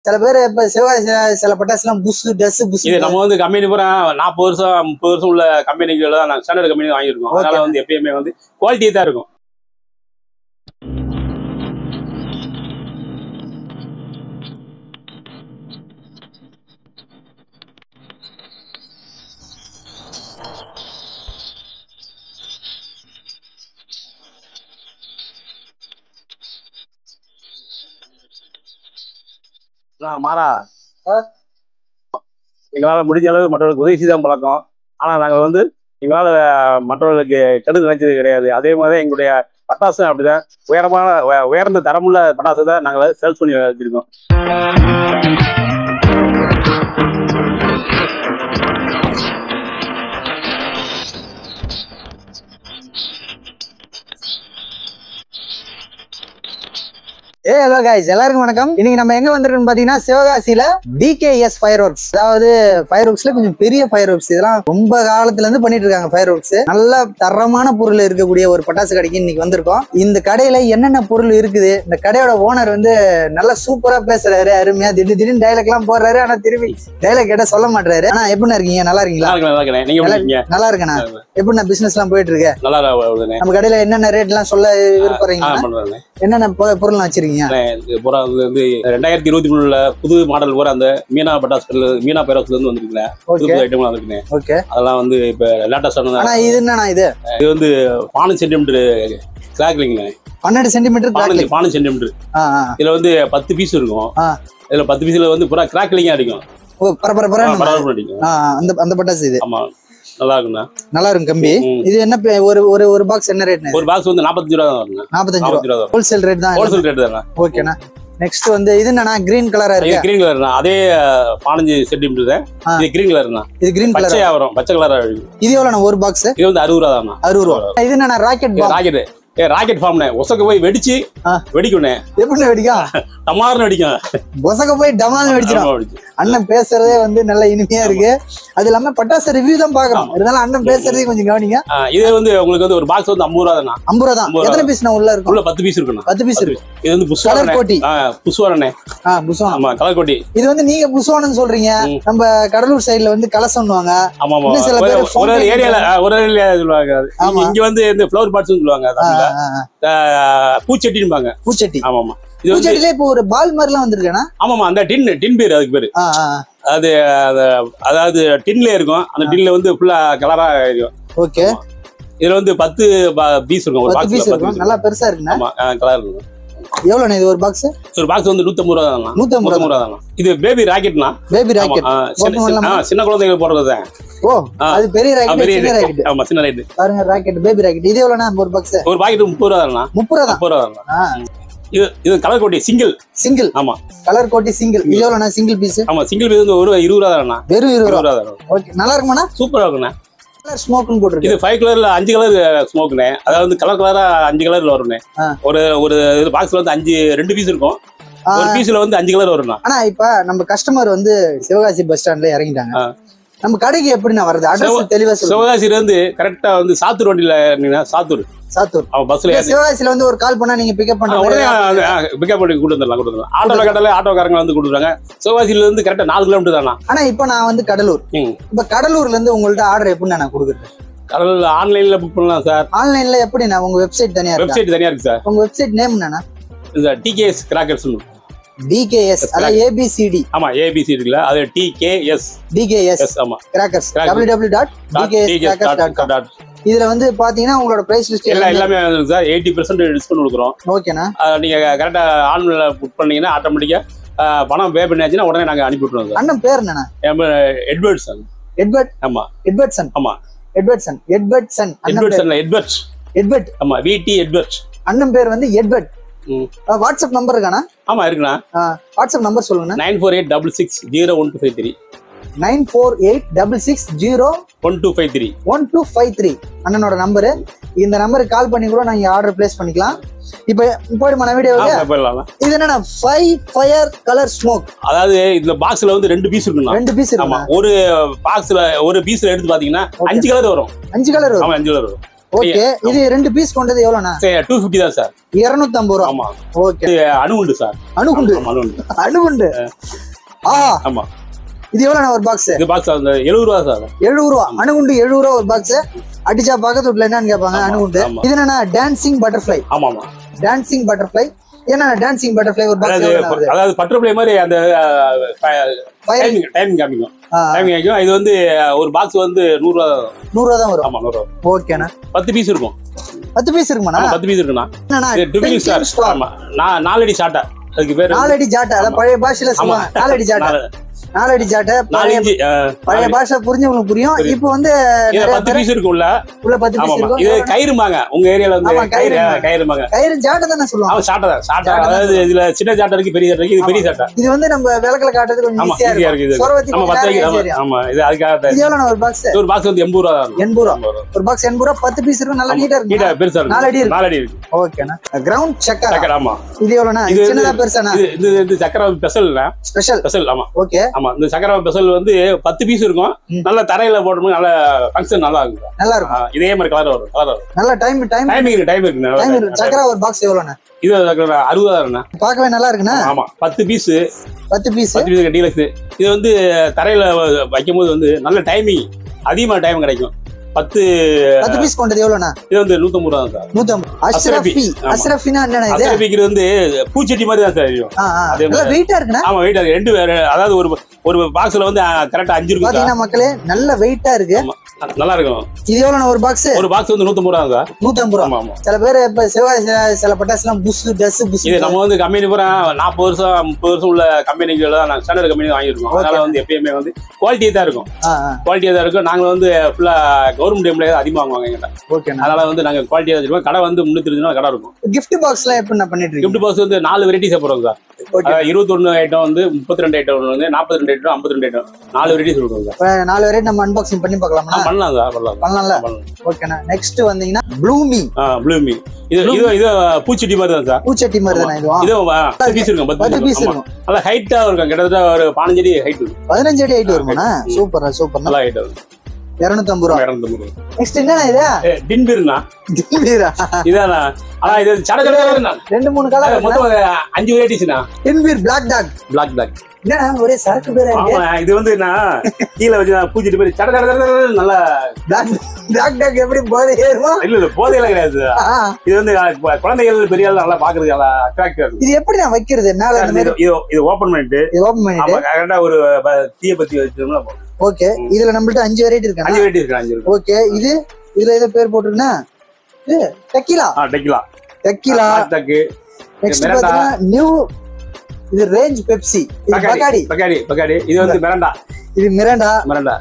சில பேர் இப்ப சிவகாசி சில பட்டாசு எல்லாம் புஷ் டஸ் புஷ் இது நம்ம வந்து கம்பெனி பூரா நாற்பது வருஷம் முப்பது வருஷம் உள்ள கம்பெனிகள் தான் நாங்கள் ஸ்டாண்டர்ட் கம்பெனி வாங்கியிருக்கோம் அதனால Okay. வந்து எப்பயுமே வந்து குவாலிட்டி தான் இருக்கும் நான் மாறா எங்களால் முடிஞ்ச அளவு மற்றவர்களுக்கு உதவி செய்து தான் பழக்கம் ஆனால் நாங்கள் வந்து எங்களால் மற்றவர்களுக்கு கெடுதல் நினைச்சது கிடையாது அதே மாதிரி எங்களுடைய பட்டாசு அப்படிதான் உயரமான உய- உயர்ந்த தரமுள்ள பட்டாசு தான் நாங்கள் சேல்ஸ் பண்ணி வச்சிருக்கோம் ஏ ஹலோ guys எல்லாருக்கும் வணக்கம் இன்னைக்கு நம்ம எங்க வந்திருக்கோம் பாத்தீங்கன்னா சிவகாசியில டிகேஎஸ் ஃபயர் ஒர்க்ஸ் அதாவது ஃபயர் ஒர்க்ஸ்ல கொஞ்சம் பெரிய ஃபயர் ஒர்க்ஸ் இதெல்லாம் ரொம்ப காலத்துல இருந்து பண்ணிட்டு இருக்காங்க ஃபயர் ஒர்க்ஸ் நல்ல தரமான பொருள் இருக்கக்கூடிய ஒரு பட்டாசு கடைக்கு இன்னைக்கு வந்திருக்கோம் இந்த கடையில என்னென்ன பொருள் இருக்குது இந்த கடையோட ஓனர் வந்து நல்லா சூப்பரா பேசுறாரு அருமையா திடீர் திடீர்னு டைலாக் எல்லாம் போடுறாரு ஆனா திரும்பி டைலாக் கேட்டா சொல்ல மாட்டாரு ஆனா எப்படி இருக்கீங்க நல்லா இருக்கீங்களா நல்லா இருக்கு நல்லா இருக்கேன் நீங்க எப்படி இருக்கீங்க நல்லா இருக்கேண்ணா எப்படிண்ணா பிசினஸ் எல்லாம் போயிட்டு இருக்கு நல்லா வருதுண்ணே நம்ம கடையில என்னென்ன ரேட் எல்லாம் சொல்ல ஆ விருப்பறீங்க பண்றேன் என்னென்ன பொ- பொருள்லாம் வச்சிருக்கீங்க பூரா வந்து வந்து ரெண்டாயிரத்தி இருபத்தி மூணுல புது மாடல் பூரா அந்த மீனா பட்டாசுல மீனா பேரஸ்ல இருந்து வந்திருக்கேன் புது ஓகே புது ஐட்டம் வந்திருக்கேன் ஓகே அதெல்லாம் வந்து இப்ப லேட்டஸ்டான ஆனா இது என்னண்ணா இது இது வந்து பானு சென்டிமீட்டர் கிராக்லிங்க பன்னெண்டு சென்டிமீட்டர் பானு பானு சென்டிமீட்டர் இதுல வந்து பத்து பீஸ் இருக்கும் ஆ. இதுல பத்து பீஸ்ல வந்து பூரா கிராக்லிங்கா அடிக்கும் ஓ பரபர ஆ, பரபரப்பு அடிக்கும் அந்த அந்த பட்டாசு இது ஆமா நல்லா இருக்குண்ணா நல்லா இருக்கும் கம்பி ம். இது என்ன பே- ஒரு ஒரு ஒரு பாக்ஸ் என்ன ரேட்னு ஒரு பாக்ஸ் வந்து நாற்பத்தஞ்சு ரூபா தான் வருங்க நாற்பத்தஞ்சு ரூபா நாற்பத்தஞ்சு ரூபா தான் ஹோல்சேல் ரேட் தான் ஹோல்சேல் ரேட் தானே ஓகேண்ணா நெக்ஸ்ட் வந்து இது என்னண்ணா கிரீன் கலரா இது இருக்கு கிரீன் கலர் அதே பதினஞ்சு சென்டிமீட்டர் தான் ஆ. இது கிரீன் கலர் தான் இது கிரீன் கலர் பச்சையா வரும் பச்சை கலரா இருக்கும் இது எவ்வளோண்ணா ஒரு பாக்ஸ் இது வந்து அறுபது ரூபா தான் அறுபது ரூபா இது என்னண்ணா ராக்கெட் பாம் ராக்கெட் ஏ ராக்கெட் ஃபார்ம்னே ஒசக்க போய் வெடிச்சு ஆ. வெடிக்கும்னே எப்படி வெடிக்கும் டமார்னு வெடிக்கும் பொசக்க போய் டமால்னு வெடிச்சிடும் ஆமா, வெடிக்கும். அண்ணன் பேசுறதே வந்து நல்ல இனிமையா இருக்கு அது இல்லாம பட்டாசு ரிவ்யூ தான் பாக்குறோம் இருந்தாலும் அண்ணன் பேசுறதே கொஞ்சம் கவனிங்க ஆ, இது வந்து உங்களுக்கு வந்து ஒரு பாக்ஸ் வந்து ஐம்பது ரூபா தானா ஐம்பது ரூபா தான் ஐம்பது ரூபா. எத்தனை பீஸ் உள்ள இருக்கும் உள்ள பத்து பீஸ் இருக்குண்ணா பத்து பீஸ் இருக்கு இது வந்து கலர் புஷ்வாரனே கோட்டி புஷ்வாரனே ஆ புசோனம் ஆமா கலர் கோட்டி இது வந்து நீங்க புசோனம்னு சொல்றீங்க ம். நம்ம கடலூர் சைடுல வந்து கலசம்னுவாங்க ஆமா ஆமா இன்னும் சில ஒரு- பேர் ஒரு ஒரு fountain ஏரியால ஒரு ஏரியா சொல்லுவாங்க அது. ஆமா. இங்க- இங்க வந்து இந்த ஃப்ளவர் பாட்ஸ் சொல்லுவாங்க ஆ, தமிழ்ல. ஆ, ஆ. ஆ, பூச்செட்டின்பாங்க பூச்சட்டி ஆமா ஆமா இது வந்து பூச்சட்டில இப்போ ஒரு பால் மாதிரி எல்லாம் வந்திருக்கேனா ஆமாமா அந்த டின் டின் பேர் அதுக்கு பேரு ஆ, ஆ, அது அது- அதாவது டின்ல இருக்கும் அந்த டின்ல வந்து ஃபுல்லா கலரா இருக்கும் ஓகே இதுல வந்து பத்து பீஸ் இருக்கும் ஒரு பத்து பீஸ் பாக்ஸ்ல இருக்கும் பத்து நல்லா பெருசா இருக்குண்ணா ஆமா கலர் இருக்கும் எவ்வளவு இது ஒரு பாக்ஸ் ஒரு பாக்ஸ் வந்து நூத்தம்பது ரூபா தான் நூத்தி ஐம்பது நூத்தம்பது ரூபா தான் இது பேபி ராக்கெட்னா பேபி ராக்கெட் Open பண்ணலாமா? சின்ன குழந்தைகள் போடுறது தான் ஓ ஆ. அது பெரிய ஆ, ராக்கெட் பெரிய சின்ன ராக்கெட் ஆமா சின்ன ரைட்டு பாருங்க ராக்கெட் பேபி ராக்கெட் இது எவ்வளவுனா ஒரு பாக்ஸ் ஒரு பாக்கெட் முப்பது ரூபா தானா முப்பது ரூபா தான் முப்பது ரூபா தான் ஆ, இது இது கலர் கோட்டி சிங்கிள் சிங்கிள் ஆமா கலர் கோட்டி சிங்கிள் இது எவ்வளவுனா சிங்கிள் பீஸ் ஆமா சிங்கிள் பீஸ் வந்து ஒரு இருபது ரூபா தானா வெறும் இருபது இருபது ரூபா ரூபா தான் ஓகே நல்லா இருக்குமாண்ணா சூப்பரா இருக்குண்ணே கலர் ஸ்மோக்னு போட்டிருக்கு இது ஃபைவ் கலர்ல அஞ்சு கலர் ஸ்மோக்குண்ணே அதாவது கலர் கலரா அஞ்சு கலர்ல வரும்ண்ணே ஆ. ஒரு ஒரு இது பாக்ஸ்ல வந்து அஞ்சு ரெண்டு பீஸ் இருக்கும் ஆ, ஒரு பீஸ்ல வந்து அஞ்சு கலர் வரும்ண்ணா ஆனா இப்ப நம்ம கஸ்டமர் வந்து சிவகாசி பஸ் ஸ்டாண்ட்ல இறங்கிட்டாங்க ஆ. நம்ம கடைக்கு எப்படிண்ணா வருது சிவ- அட்ரஸ் தெளிவா சொல்லுங்க சிவகாசியில இருந்து கரெக்டா வந்து சாத்தூர் வண்டியில இருந்தீங்கன்னா சாத்தூர் சாத்தூர் அவன் பஸ்ல இப்ப சிவகாசியில வந்து ஒரு கால் பண்ணா நீங்க பிக்கப் பண்ற உடனே மாதிரி பிக்கப் பண்ணி கூட்டு வந்துடலாம் கூட்டு வந்துடலாம் ஆட்டோல கட்டல ஆட்டோக்காரங்க வந்து கொடுத்துறாங்க சிவகாசியில இருந்து கரெக்டா நாலு கிலோமீட்டர் தானா ஆனா இப்ப நான் வந்து கடலூர் ம். இப்ப கடலூர்ல இருந்து உங்கள்ட்ட ஆர்டர் எப்படி நான் கொடுக்குறது கடல் ஆன்லைன்ல புக் பண்ணலாம் சார் ஆன்லைன்ல எப்படி நான் உங்க வெப்சைட் தனியா இருக்கா வெப்சைட் தனியா இருக்கு சார் உங்க வெப்சைட் நேம் என்னன்னா இந்த டிகேஎஸ் கிராக்கர்ஸ் டிகேஎஸ் அதாவது ஏபிசிடி ஆமா ஏபிசி இருக்குல்ல அது டிகேஎஸ் டிகேஎஸ் எஸ் ஆமா crackers Crackers. W W dot TKS crackers dot com dot இதுல வந்து பாத்தீங்கன்னா உங்களோட பிரைஸ் லிஸ்ட் எல்லாம் எல்லாமே இருக்கு சார் எயிட்டி பர்சன்ட் டிஸ்கவுண்ட் கொடுக்குறோம் ஓகேண்ணா அஹ் நீங்க கரெக்டா ஆன்லைன்ல புக் பண்ணீங்கன்னா ஆட்டோமேட்டிக்கா பணம் பே பண்ணியாச்சுன்னா உடனே நாங்க அனுப்பி விட்டுருவோம் சார் அண்ணன் பேர் என்னண்ணா எட்வர்ட்சன் எட்வர்ட் ஆமா எட்வர்ட்சன் ஆமா எட்வர்ட்சன் எட்வர்ட்சன் அண்ணன் பேர் எட்வர்ட்சன் எட்வர்ட் எட்வர்ட் ஆமா விடி எட்வர்ட் அண்ணன் பேர் வந்து எட்வர்ட் ம். அஹ் வாட்ஸ்அப் நம்பர் இருக்காண்ணா ஆமா இருக்குண்ணா அஹ் வாட்ஸ்அப் நம்பர் சொல்லுங்கண்ணா nine four eight double six zero one two five three nine four eight double six zero one two five three one two five three அண்ணனோட நம்பரு இந்த நம்பருக்கு கால் பண்ணி கூட நீங்க ஆர்டர் பிளேஸ் பண்ணிக்கலாம் இப்போ போயிடுமா வீடியோவுக்கு போயிடலாம் இது என்னன்னா ஃபைவ் ஃபயர் கலர் ஸ்மோக் அதாவது இந்த பாக்ஸ்ல வந்து ரெண்டு பீஸ் இருக்குண்ணா ரெண்டு பீஸ் ஆமா இருக்கு ஒரு பாக்ஸ்ல ஒரு பீஸ்ல எடுத்து பாத்தீங்கன்னா அஞ்சு கலர் வரும் அஞ்சு கலர் வரும் ஆமா அஞ்சு கலர் வரும் ஓகே இது ரெண்டு பீஸ் கொண்டது எவ்வளோண்ணா டூ ஃபிஃப்டி தான் சார் இருநூத்தி ஐம்பது ரூபா ஆமா ஓகே இது அணுகுண்டு சார் அணுகுண்டு ஆமா, அணுகுண்டு அணுகுண்டு ஆஹா ஆமா இது எவ்வளோண்ணா ஒரு பாக்ஸ் இது பாக்ஸ் அந்த எழுபது ரூபா சார் எழுபது ரூபா அணுகுண்டு எழுபது ரூபா ஒரு பாக்ஸ் அடிச்சா பக்கத்து வீட்டுல என்னன்னு கேட்பாங்க ஆமா, அணுகுண்டு ஆமா. இது என்னன்னா டான்சிங் பட்டர்ஃப்ளை ஆமா ஆமா டான்சிங் பட்டர்ஃப்ளை என்ன டான்சிங் பட்டர்ஃப்ளை ஒரு அதாவது பாக்ஸ் அதாவது பட்டர்ஃப்ளை மாதிரி அந்த டைமிங் டைமிங் காமிக்கும் டைமிங் காமிக்கும் இது வந்து ஒரு பாக்ஸ் வந்து நூறு ரூபா நூறு ரூபா தான் வரும் ஆமா நூறு ரூபா ஓகேண்ணா பத்து பீஸ் இருக்கும் பத்து பீஸ் இருக்குமாண்ணா ஆமா, பத்து பீஸ் இருக்குண்ணா என்னண்ணா இது டுபிலிங் ஸ்டார் 10 star. ஆமா நான் நாலடி சாட்டா அதுக்கு பேரு நாலடி ஜாட்டை அதான் பழைய பாஷையில சொல்லுவாங்க நாலடி ஜாட்டை நாலு நாலடி ஜாட்டை நாலு பழைய இன்ச்சு ஆ, பழைய பாஷை புரிஞ்சவங்களுக்கு புரியும் புரியும். இப்போ வந்து இதுல நிறைய பத்து பேர் பீஸ் இருக்கும்ல உள்ள பத்து ஆமா பீஸ் ஆமா இது இருக்கும் கயிறுமாங்க உங்க ஏரியால வந்து ஆமா, கயிறு கயிறும்பாங்க. கயிறுமாங்க கயிறு ஜாட்டை தானே சொல்லுவாங்க அவன் சாட்டை தான் சாட்டை சாட்டை தான் அதாவது இதுல சின்ன சாட்டை இருக்கு பெரிய சாட்டை இருக்கு இது பெரிய சாட்டை இது வந்து நம்ம விளக்குல காட்டுறது கொஞ்சம் ஆமா ஈஸியா ஈஸியா இருக்கு இருக்கும் இது சொரவத்தி ஆமா கொஞ்சம் பத்து நேரம் ஆமா, சரியா ஆமா இது அதுக்காக தான். இது எவ்வளவு ஒரு பாக்ஸ் இது ஒரு பாக்ஸ் வந்து எண்பது ரூபா தான் இருக்கும். எண்பது ரூபா எண்பது ரூபா. ஒரு பாக்ஸ் எண்பது ரூபா பத்து பீஸ் இருக்கும் நல்லா நீட்டா நீட்டா இருக்கும் பெருசா இருக்கும் நாலடி இருக்கு. நாலடி இருக்கு ஓகேண்ணா கிரவுண்ட் சக்கரா சக்கரை ஆமா இது எவ்வளவுண்ணா இது இது வந்து- சின்னதா பெருசாண்ணா இது இது இது சக்கரை பெசல் ஸ்பெஷல் பெசல் ஆமா ஓகே ஆமா இந்த சக்கரை பெசல் வந்து பத்து பீஸ் இருக்கும் ம். நல்ல தரையில போட்டோம்னா நல்ல ஃபங்க்ஷன் நல்லா இருக்கும் நல்லா ஆ, இருக்கும் இதே மாதிரி கலர் வரும் கலர் வரும் நல்ல டைம் டைம் டைமிங் இருக்கு டைம் இருக்கு டைம் நல்லா இருக்கு சக்கரா ஒரு பாக்ஸ் எவ்வளவுண்ணா இது சக்கரை அறுபதாயிரம் பார்க்கவே நல்லா இருக்குண்ணா ஆமா பத்து பீஸ் பத்து பீஸ் பத்து பீஸ் டீலக்ஸ் இது வந்து தரையில வைக்கும் போது வந்து நல்ல டைமிங் அதிகமான டைம் கிடைக்கும் பத்து பத்து பீஸ் கொண்டது எவ்வளவுண்ணா இது வந்து நூத்தம்பது ரூபா தான் சார் நூத்தம்பது அஸ்ரஃபி. அஸ்ரஃபி ஆமா. அஸ்ரஃபினா என்னண்ணா இது அசரபிக்கிறது வந்து பூச்செடி மாதிரி தான் சார் இருக்கும் ஆ, ஆ. அதே நல்லா வெயிட்டா இருக்குண்ணா ஆமா வெயிட் ரெண்டு வேற அதாவது ஒரு ஒரு பாக்ஸ்ல வந்து கரெக்டா அஞ்சு இருக்கும் சார் பாத்தீங்கன்னா மக்களே நல்ல வெயிட்டா இருக்கு ஆமா. நல்லா இருக்கும் இது எவ்வளவு ஒரு பாக்ஸ் ஒரு பாக்ஸ் வந்து நூத்தம்பது ரூபா தான் சார் நூத்தம்பது ரூபா ஆமா ஆமா சில பேர் இப்ப செவ்வாய் சில- சில பட்டாசு எல்லாம் புஸ் டஸ் புஸ் இது நம்ம வந்து கம்பெனி பூரா நாற்பது வருஷம் முப்பது வருஷம் உள்ள கம்பெனிகள் தான் நாங்கள் ஸ்டாண்டர்ட் கம்பெனி வாங்கியிருக்கோம் அதனால Okay. வந்து எப்பயுமே வந்து குவாலிட்டியாக தான் இருக்கும் குவாலிட்டியாக தான் இருக்கும் நாங்கள் வந்து ஃபுல்லாக கவர்மெண்ட் எம்ப்ளாய் அதிகமாக வாங்குவாங்க எங்கிட்ட ஓகேண்ணா அதனால வந்து நாங்கள் குவாலிட்டியாக வச்சிருக்கோம் கடை வந்து முன்னூத்தி இருபது கடை இருக்கும் கிஃப்ட் பாக்ஸ் எல்லாம் எப்படி நான் பண்ணிட்டு இருக்கீங்க கிஃப்ட் பாக்ஸ் வந்து நாலு வெரைட்டிஸ் போகிறோம் சார் ஓகே இருபத்தொன்னு ஐட்டம் வந்து முப்பத்தி ரெண்டு ஐட்டம் ஒன்று வந்து நாற்பத்தி ரெண்டு ஐட்டம் ஐம்பத்தி ரெண்டு ஐட்டம் நாலு வெரைட்டிஸ் இருக்கும் சார் இப்ப நாலு வரை நம்ம அன்பாக்சிங் பண்ணி ஆ, பார்க்கலாம்னா பண்ணலாம் சார் பண்ணலாம் பண்ணலாம்ல பண்ணலாம் ஓகேண்ணா நெக்ஸ்ட் வந்தீங்கன்னா ப்ளூமி ஆ ப்ளூமி இது இது இது பூச்செடி மாதிரி தான் சார் பூச்சட்டி மாதிரி தானே இதுவும் இது ஆ, பத்து பீஸ் இருக்கும் பத்து பத்து பீஸ் பீஸ் இருக்கும் இருக்கும் நல்லா ஹைட்டாக இருக்கும் கிட்டத்தட்ட ஒரு பதினஞ்சு அடி ஹைட் இருக்கும் பதினஞ்சு அடி ஹைட் வருமாண்ணா சூப்பர் சூப்பர் நல்லா ஹைட் இருக்கும் இருநூத்தம்பது ரூபா இரநூத்தம்பது ரூபா நெக்ஸ்ட் என்னண்ணா இது டின்பீர்னா திம்பீரா? இதானா ஆனா இது சட சட சடன்னா. ரெண்டு மூணு அது கலர் மொத்தம் ஒரு அஞ்சு வெரைட்டிஸ்னா தின்பீர் பிளாக் டாக் பிளாக் பிளாக் என்னண்ணா ஒரே சரக்கு பேரா இருக்கு ஆமா இது வந்து நான் கீழே வச்சு நான் பூச்சிட்டு போய் சட சட சட சடன்னு நல்லா பிளாக் பிளாக் டாக் எப்படி போதை ஏறுமா இல்ல இல்ல போதையெல்லாம் கிடையாது ஆ, இது வந்து அஹ், கு- குழந்தைகள் பெரிய ஆள் நல்லா பாக்குறதுக்கு நல்லா அட்ராக்டிவா இருக்கும் இது எப்படி நான் வைக்கிறது மேல இந்த மாதிரி இது இது- இது ஓபன் பண்ணிட்டு இது ஓபன் பண்ணிட்டு ஆமா கரெக்டா ஒரு ப- தீய பத்தி வச்சோம்னா போதும். ஓகே இதுல நம்மள்ட்ட அஞ்சு வெரைட்டி இருக்கு அஞ்சு வெரைட்டி இருக்கு அஞ்சு இருக்கு ஓகே இது இதுல ஏதோ பேர் போட்டிருக்குன்னா இது டெக்கிலா ஆ டெக்கிலா டெக்கிலா டக்கு நெக்ஸ்ட் மிராண்டா. பாத்தீங்கன்னா நியூ இது ரேஞ்ச் பெப்சி இது பக்காடி பகாடி பக்காடி பக்காடி இது வந்து மிரண்டா இது மிராண்டா மிரண்டா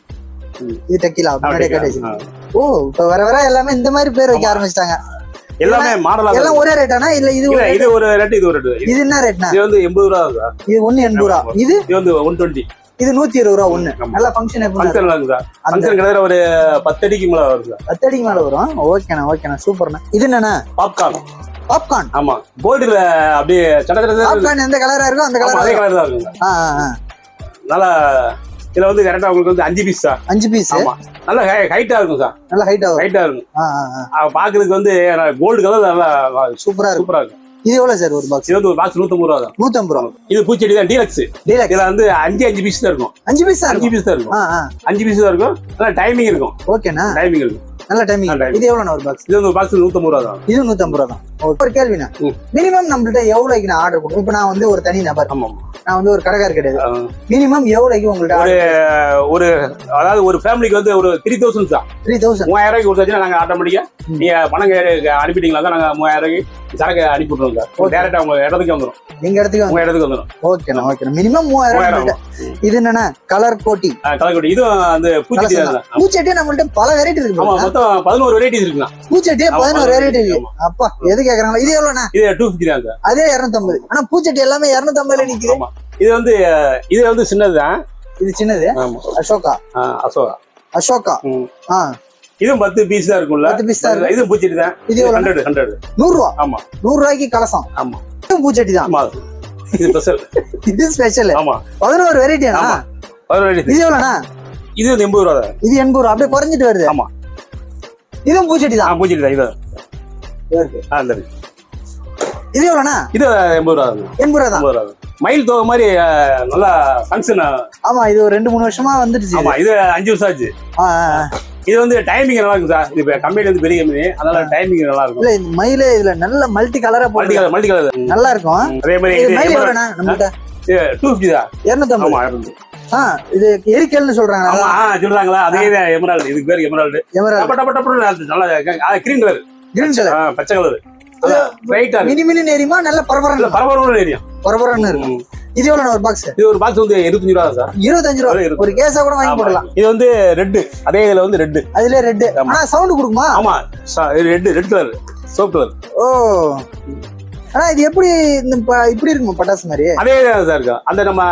இது டெக்கிலா ஆ, முன்னாடியே டெக்கிலா. காட்டி ஆ. ஓ இப்ப வர வர எல்லாமே இந்த மாதிரி பேர் வைக்க ஆமா. ஆரம்பிச்சிட்டாங்க எல்லாமே மாடலா எல்லாம் ஒரே ரேட்டானா இல்ல இது இல்ல ஒரு இது ஒரு ரேட்டு இது ஒரு ரேட்டு இது என்ன ரேட்னா இது வந்து எண்பது ரூபா தான் சார் இது ஒண்ணு எண்பது ரூபா இது இது வந்து ஒன் டுவெண்ட்டி இது நூத்தி இருபது ரூபா ஒண்ணு ஆமா. நல்ல ஃபங்க்ஷன் எப்படி ஃபங்க்ஷன் இருக்கு சார் அந்த ஃபங்க்ஷன் கிட்டத்தட்ட ஒரு பத்து அடிக்கு மேல வருது சார் பத்து அடிக்கு மேல வரும் ஓகேண்ணா ஓகேண்ணா சூப்பர்ண்ணா இது என்னண்ணா பாப்கார்ன் பாப்கார்ன் ஆமா கோல்டுல அப்படியே சட சட சட பாப்கார்ன் எந்த கலரா இருக்கோ அந்த ஆமா, அதே கலர் கலர் தான் இருக்கும் ஆ ஆ, ஆ. நல்லா இதுல வந்து கரெக்டா உங்களுக்கு வந்து அஞ்சு பீஸ் சார் அஞ்சு பீஸ் ஆமா நல்லா ஹைட்டா இருக்கும் சார் நல்ல ஹைட் ஆகும் ஹைட்டா இருக்கும் ஆ ஆ ஆ அஹ் பாக்குறதுக்கு வந்து கோல்டு கலர் நல்லா சூப்பரா இருக்கும் சூப்பரா இருக்கும் இது எவ்வளவு சார் ஒரு பாக்ஸ் இது வந்து ஒரு பாக்ஸ் நூத்தம்பது ரூபா தான் நூத்தம்பது ரூபா இது பூச்செடி தான் டீலக்ஸ் டீலக்ஸ் இதுல வந்து அஞ்சு அஞ்சு பீஸ் தான் இருக்கும் அஞ்சு பீஸ் தான் அஞ்சு இருக்கும் பீஸ் தான் இருக்கும் ஆ ஆ அஞ்சு பீஸ் தான் இருக்கும் நல்லா டைமிங் இருக்கும் ஓகேண்ணா டைமிங் இருக்கும் நல்ல டைமிங் நல்ல timing. இது எவ்வளோண்ணா ஒரு பாக்ஸ் இது வந்து ஒரு பாக்ஸ் நூத்தம்பது ரூபா தான் இது நூத்தம்பது ரூபா தான் Okay. ஒரு கேள்விண்ணா ம். மினிமம் நம்மள்ட்ட எவ்வளோக்கு நான் ஆர்டர் கொடுக்கும் இப்போ நான் வந்து ஒரு தனி நபர் ஆமா நான் வந்து ஒரு கடைக்காரர் கிடையாது ஆமா மினிமம் எவ்வளோக்கு உங்கள்ட்ட ஒரு ஒரு அதாவது ஒரு ஃபேமிலிக்கு வந்து ஒரு த்ரீ தௌசண்ட் தான் த்ரீ தௌசண்ட் மூவாயிரம் ரூபாய்க்கு கொடுத்தாச்சுன்னா நாங்க ஆட்டோமேட்டிக்கா ம். நீங்க பணம் கே- அனுப்பிட்டீங்களா தான் நாங்க மூவாயிரம் ரூபாய்க்கு சரக்கு அனுப்பி விட்டுருவோம் சார் Okay. டேரக்டா உங்க இடத்துக்கு வந்துடும் எங்க இடத்துக்கு வந்து உங்க இடத்துக்கு வந்துடும் ஓகேண்ணா ஓகேண்ணா மினிமம் மூவாயிரம் மூவாயிரம் நம்மள்ட்ட. இது என்னன்னா கலர் கோட்டி கலக்கொட்டி இதுவும் அந்த பூச்செடி கலசம் தான் பூச்சட்டியே நம்மள்ட்ட பல வெரைட்டி இருக்கு ஆமா பாருங்க. மொத்தம் பதினோரு வெரைட்டிஸ் இருக்குண்ணா பூச்சட்டியே ஆமா, பதினோரு பதினோரு வெரைட்டி variety, இருக்கு அப்பா எது கேக்குறாங்களா இது எவ்வளோண்ணா இது டூ ஃபிஃப்டி தான் சார் அதே இரநூத்தம்பது ஆனா பூச்சட்டி எல்லாமே இரநூத்தம்பதுல நிக்குது ஆமா இது வந்து இது வந்து சின்னது தான் இது சின்னது ஆமா அசோகா ஆ, அசோகா அசோகா ம். ஆ இதுவும் பத்து பீஸ் தான் இருக்கும்ல பத்து piece தான் இருக்கு. இதுவும் பூச்செடி தான் இது எவ்வளவு ஹண்ட்ரட் ஹண்ட்ரட் நூறு ரூபா ஆமா நூறு ரூபாய்க்கு கலசம் ஆமா இதுவும் பூச்சட்டி தான் ஆமா இது ஸ்பெஷல் இது ஸ்பெஷல் ஆமா பதினோரு வெரைட்டி ஆமா. பதினோரு வெரைட்டி இது எவ்வளோண்ணா இது வந்து எண்பது ரூபா தான் இது எண்பது ரூபா அப்படியே குறைஞ்சிட்டு வருது ஆமா. இதுவும் பூச்செடி ஆ தான் பூச்செடி தான் இது ஆ இந்த இது எவ்வளோண்ணா இது எண்பது ரூபா ஆகுது எண்பது ரூபா தான் ஐம்பது ரூபா ஆகுது. மயில் தோகை மாதிரி அஹ், நல்லா ஃபங்க்ஷன் ஆமா இது ஒரு ரெண்டு மூணு வருஷமா வந்துடுச்சு ஆமா இது அஞ்சு வருஷம் ஆச்சு ஆ, ஆ, ஆ. இது வந்து டைமிங் நல்லா இருக்கும் சார் இது கம்பெனி வந்து பெரிய கம்பெனி அதனால டைமிங் நல்லா இருக்கும் இல்ல இந்த மயில இதுல நல்ல மல்டி கலரா மல்டி போட்டு கலர் மல்டி கலர் நல்லா இருக்கும் அதே மாதிரி இது இது மயில் எவ்வளோண்ணா நம்மகிட்ட டூ ஃபிஃப்டி தான் இருநூத்தம்பது ஆமா இருந்து. ஆ இது எரிக்கல்னு சொல்றாங்க ஆமா ஆ சொல்றாங்களா அதே தான் எமரால்டு இதுக்கு பேர் எமரால்டு எமரல் டப்ப டப்ப டப்ப நல்லா கிரீன் கலர் கிரீன் கலர் பச்சை கலர் ரைட்டா இருக்கு மினி மினி நேரியுமா நல்ல பரபரன்னு இல்ல பரபரப்பு ஏரியா பரபரன்னு இருக்கும் இது எவ்வளவு ஒரு பாக்ஸ் இது ஒரு பாக்ஸ் வந்து இருபத்தஞ்சு ரூபா தான் சார் இருபத்தஞ்சு ரூபா அது இருக்கும். ஒரு கேஸா கூட வாங்கி ஆமா. போடலாம் இது வந்து ரெட் அதே இதுல வந்து ரெட் அதுல ரெட் ஆமா. ஆனா சவுண்ட் கொடுக்குமா ஆமா red red colour soap colour ஓ ஆனா இது எப்படி இந்த ப- இப்படி இருக்குமா பட்டாசு மாதிரி அதே தான் சார் இருக்கும் அந்த நம்ம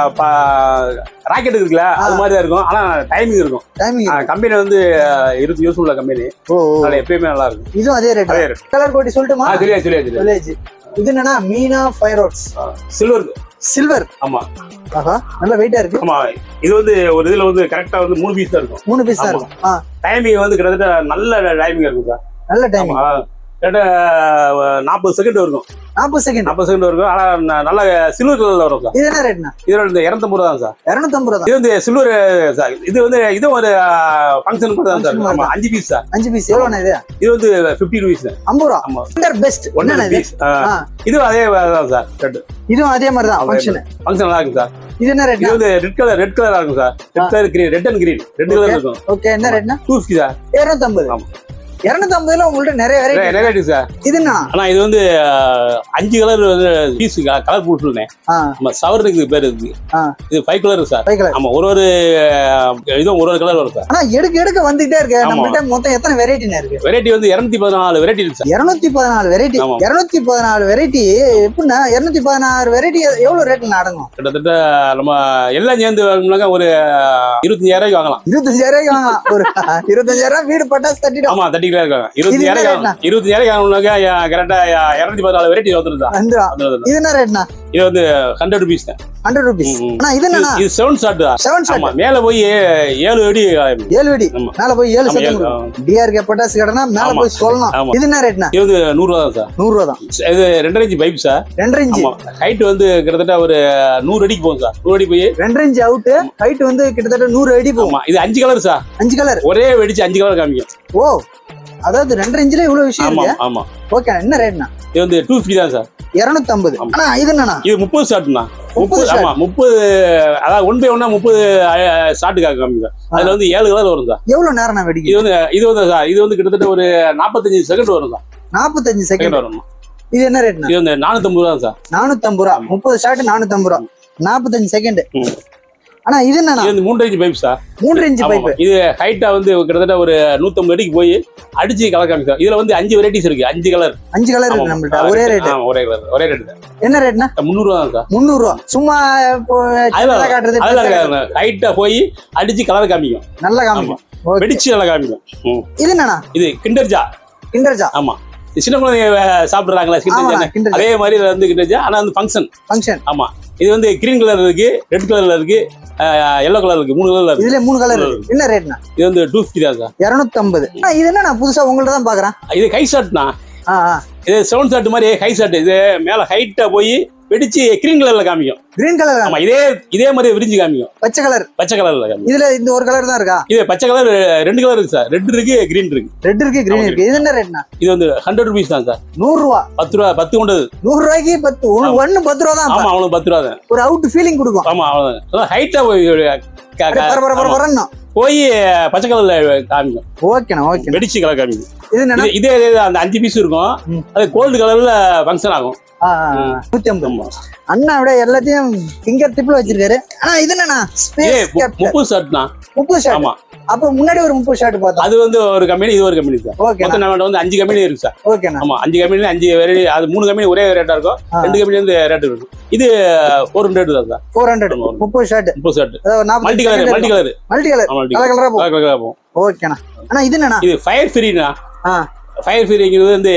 ராக்கெட் இருக்குல்ல அது மாதிரி தான் இருக்கும் ஆனா டைமிங் இருக்கும் டைமிங் கம்பெனி வந்து இருபது யூஸ் உள்ள கம்பெனி ஓ ஓ. அதனால எப்பயுமே நல்லா இருக்கும் இதுவும் அதே ரேட் அதே ரேட் கலர் கோட்டி சொல்லட்டுமா ஆ தெரியாது தெரியாது தெரியாது வில்லேஜ் இது என்னன்னா Meena fire works silver silver ஆமா ஆஹா நல்ல வெயிட்டா இருக்கு ஆமா இது வந்து ஒரு இதுல வந்து கரெக்டா வந்து மூணு பீஸ் தான் இருக்கும் மூணு பீஸ் தான் ஆமா. இருக்கும் ஆ டைமிங் வந்து கிட்டத்தட்ட நல்ல டைமிங் இருக்கும் சார் நல்ல டைமிங் ஆமா கிட்டத்தட்ட நாற்பது செகண்ட் இருக்கும் நாற்பது செகண்ட் நாற்பது செகண்ட் இருக்கும் ஆனா ந- நல்ல சில்வர் கலர்ல வரும் சார் இது என்ன ரேட்னா இதுல இந்த இரநூத்தம்பது ரூபா தான் சார் இரநூத்தம்பது ரூபா இது வந்து சில்வர் சார் இது வந்து இதுவும் ஒரு ஃபங்க்ஷன் கூட தான் சார் Function மாதிரி ஆமா அஞ்சு பீஸ் சார் அஞ்சு பீஸ் எவ்வளோண்ணா இது இது வந்து ஃபிஃப்டி ருபீஸ் ஐம்பது ரூபா ஆமா இண்டர் பெஸ்ட் ஒன் என்னண்ணா இது பீஸ் ஆ, இதுவும் அதே தான் சார் ரெட் இதுவும் அதே மாதிரி தான் அதே ஃபங்க்ஷன் ஃபங்க்ஷன் நல்லா இருக்கும் சார் இது என்ன இது ரேட்னா வந்து ரெட் கலர் ரெட் கலரா இருக்கும் sir red colour green red and green red colour இருக்கும் ஓகே என்ன ரேட்னா டூ ஃபிஃப்டி சார் இரநூத்தம்பது ஆமா. இரநூத்தம்பதுல உங்கள்ட்ட நிறைய வெரைட்டி நெகட்டிவ் சார் இது என்ன ஆனா இது வந்து அஹ், அஞ்சு கலர் வந்து பீஸ் கலர் போட்டுருந்தேன் ஆ நம்ம சவரனுக்கு இது பேர் இருக்கு ஆ. இது five colour sir five colour ஆமா ஒரு ஒரு அஹ், இதுவும் ஒரு ஒரு கலர் வரும் சார் ஆனா எடுக்க எடுக்க வந்துகிட்டே இருக்கு ஆமா. நம்மகிட்ட மொத்தம் எத்தனை வெரைட்டினா இருக்கு வெரைட்டி வந்து இருநூத்தி பதினாலு வெரைட்டி இருக்கு சார் இருநூத்தி பதினாலு வெரைட்டி ஆமா. இருநூத்தி பதினாலு வெரைட்டி எப்படின்னா இருநூத்தி பதினாறு வெரைட்டி எவ்வளவு ரேட்ல அடங்கும் கிட்டத்தட்ட நம்ம எல்லாம் சேர்ந்து வாங்கினாக்க ஒரு இருபத்தஞ்சாயிரம் ரூபாய்க்கு வாங்கலாம் இருபத்தஞ்சாயிரம் ரூபாய்க்கு வாங்கலாம் ஒரு இருபத்தஞ்சாயிரம் வீடு பட்டாசு தட்டிடும் ஆமா தட்டிக்கலாம் இருக்காங்க இது இருபத்தஞ்சாயிரம் என்ன இருபத்தஞ்சாயிரம் வாங்கினாக்கா கரெக்டா இருநூத்தி பதினாலு வெரைட்டி வந்துருந்தா வந்துடும் இது என்ன ரேட்னா இது வந்து ஹண்ட்ரட் ருபீஸ் தான் ஹண்ட்ரட் ருபீஸ் ம், ம். ஆனா இது என்னன்னா இது செவன் ஷாட் தான் செவன் ஆமா ஷாட் மேல போய் ஏழு அடி ஏழு வெடி ஆமா. மேல போய் ஏழு ஆமா, சத்தம் ஏழு, கொடுக்கும் டிஆர்கே பட்டாசு கடைனா மேல ஆமா. போய் சொல்லணும் ஆமா. இது என்ன ரேட்னா இது வந்து நூறு ரூபா தான் சார் நூறு ரூபா தான் இது ரெண்டரை இன்ச்சு பைப் சார் ரெண்டரை இன்ச்சு ஆமா ஹைட் வந்து கிட்டத்தட்ட ஒரு நூறு அடிக்கு போகும் சார் நூறு அடி போய் ரெண்டரை இன்ச்சு அவுட் ஹைட் வந்து கிட்டத்தட்ட நூறு அடி போகும் ஆமா இது அஞ்சு கலர் சார் அஞ்சு கலர் ஒரே வெடிச்சு அஞ்சு கலர் காமிக்கும் ஓ அதாவது ரெண்டரை இன்ச்சுல இவ்வளவு விஷயம் ஆமா இருக்கு ஆமா ஓகே என்ன ரேட்னா இது வந்து டூ ஃபிஃப்டி தான் சார் இருநூத்தி ஐம்பது ஆமா. ஆனா இது என்னன்னா இது முப்பது ஷாட்னா முப்பது shot. ஆமா முப்பது அதாவது ஒன் பை ஒன்னா முப்பது ஷாட்டுக்காக காமிக்கும் சார் அதுல வந்து ஏழு கலர் வரும் சார் எவ்வளவு நேரம் நான் இது வெடிக்கும் வந்து இது வந்து சார் இது வந்து கிட்டத்தட்ட ஒரு நாற்பத்தஞ்சு செகண்ட் வரும் சார் நாற்பத்தஞ்சு செகண்ட் செகண்ட் வரும் இது என்ன ரேட்னா இது வந்து நானூத்தம்பது ரூபா சார் நானூத்தம்பது ரூபா முப்பது ஷாட் நானூத்தம்பது ரூபா நாற்பத்தஞ்சு செகண்ட் ம். ஆனா இது என்னன்னா இது வந்து மூன்று இன்ச்சு பைப் சார் மூன்று இன்ச்சு ஆமா, பைப் ஆமா. இது ஹைட்டா வந்து கிட்டத்தட்ட ஒரு நூத்தம்பது அடிக்கு போய் அடிச்சு கலர் காமிக்கும் இதுல வந்து அஞ்சு வெரைட்டிஸ் இருக்கு அஞ்சு கலர் அஞ்சு கலர் இருக்கு நம்மள்ட்ட ஒரே ரேட் ஒரே கலர் ஒரே ரேட் தான் என்ன ரேட்னா முந்நூறு ரூபா தான் சார் முந்நூறு ரூபா சும்மா இப்போ சின்னதா காட்டுறது அதெல்லாம் பெருசா காட்டுறது. இருக்காது ஹைட்டா போய் அடிச்சு கலர் காமிக்கும் நல்லா காமிக்கும் Okay. வெடிச்சு நல்லா காமிக்கும் ம். இது என்னண்ணா இது கிண்டர்ஜா கிண்டர்ஜா ஆமா இது சின்ன குழந்தைங்க அஹ், சாப்பிடுறாங்களா ஆமா கிண்டர்ஜா கிண்டர் அதே மாதிரி இதுல வந்து கிண்டர்ஜா ஆனா வந்து ஃபங்க்ஷன் ஃபங்க்ஷன் ஆமா இது வந்து கிரீன் கலர் இருக்கு ரெட் கலர்ல இருக்கு எல்லோ கலர் இருக்கு மூணு கலர்ல இருக்கு இதுல மூணு கலர் இருக்கு என்ன ரேட்னா இது வந்து டூ ஃபிஃப்டி தான் சார் இருநூத்தி ஐம்பது இது என்ன நான் புதுசா உங்கள்ட்ட தான் பாக்குறேன் இது கை ஷாட்னா ஆ இது செவன் ஷாட் மாதிரி ஹை ஷாட் இது மேல ஹைட்டா போய் வெடிச்சு கிரீன் கலர்ல காமிக்கும் கிரீன் கலர் ஆமா இதே இதே மாதிரி விரிஞ்சு காமிக்கும் பச்சை கலர் பச்சை கலர்ல காமிக்கும் இதுல இந்த ஒரு கலர் தான் இருக்கா இது பச்சை கலர் ரெண்டு கலர் இருக்கு சார் ரெட் இருக்கு கிரீன் இருக்கு ரெட் இருக்கு கிரீன் ஆமா. இருக்கு இது என்ன ரேட்னா இது வந்து ஹண்ட்ரட் ருபீஸ் தான் சார் நூறு ரூபா பத்து ரூபா பத்து கொண்டது நூறு ரூபாய்க்கு பத்து ஒண்ணு ஒண்ணு பத்து ரூபா தான் ஆமா அவனுக்கு பத்து ரூபா தான் ஒரு அவுட் ஃபீலிங் கொடுக்கும் ஆமா அவ்வளவுதான் ஹைட்டா போய் க- க- பர பர பர ஆமா. பரன்னு போய் பச்சை கலர்ல காமிக்கும் ஓகேண்ணா ஓகேண்ணா வெடிச்சு கலர் காமிக்கும் இது என்னன்னா இது- இதே இதே அந்த அஞ்சு பீஸ் இருக்கும் ம். அது கோல்டு கலர்ல ஃபங்க்ஷன் ஆகும் ஆ, ஆ, ஆ. நூத்தி ஐம்பது ஆமா. அண்ணா விட எல்லாத்தையும் ஃபிங்கர் டிப்ல வச்சிருக்காரு ஆனா இது என்னண்ணா இதே ஸ்பேஸ் மு- கேப்டர் முப்பது ஷர்ட்னா முப்பது ஷாட் ஆமா அப்ப முன்னாடி ஒரு முப்பது ஷாட் பார்த்தோம் அது வந்து ஒரு கம்பெனி இது ஒரு கம்பெனி சார் ஓகேண்ணா மொத்தம் நம்ம வந்து அஞ்சு கம்பெனி இருக்கு சார் ஓகேண்ணா ஆமா அஞ்சு கம்பெனி அஞ்சு வெரைட்டி அது மூணு கம்பெனி ஒரே ரேட்டா இருக்கும் ஆ. ரெண்டு கம்பெனி வந்து ரேட் இருக்கும் இது ஃபோர் ஹண்ட்ரட் தான் சார் ஃபோர் ஹண்ட்ரட் ஆமா. முப்பது ஷாட் முப்பது ஷர்ட் அதாவது multi colour multi colour multi colour multi colour கலரா போகும் கலர் கலர் போகும் ஓகேண்ணா ஆனா இது என்னண்ணா இது ஃபயர் ஃப்ரீனா ஆ ஃபயர் ஃப்ரீங்கிறது வந்து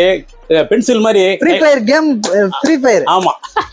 பென்சில் மாதிரி free fire game free fire ஆமா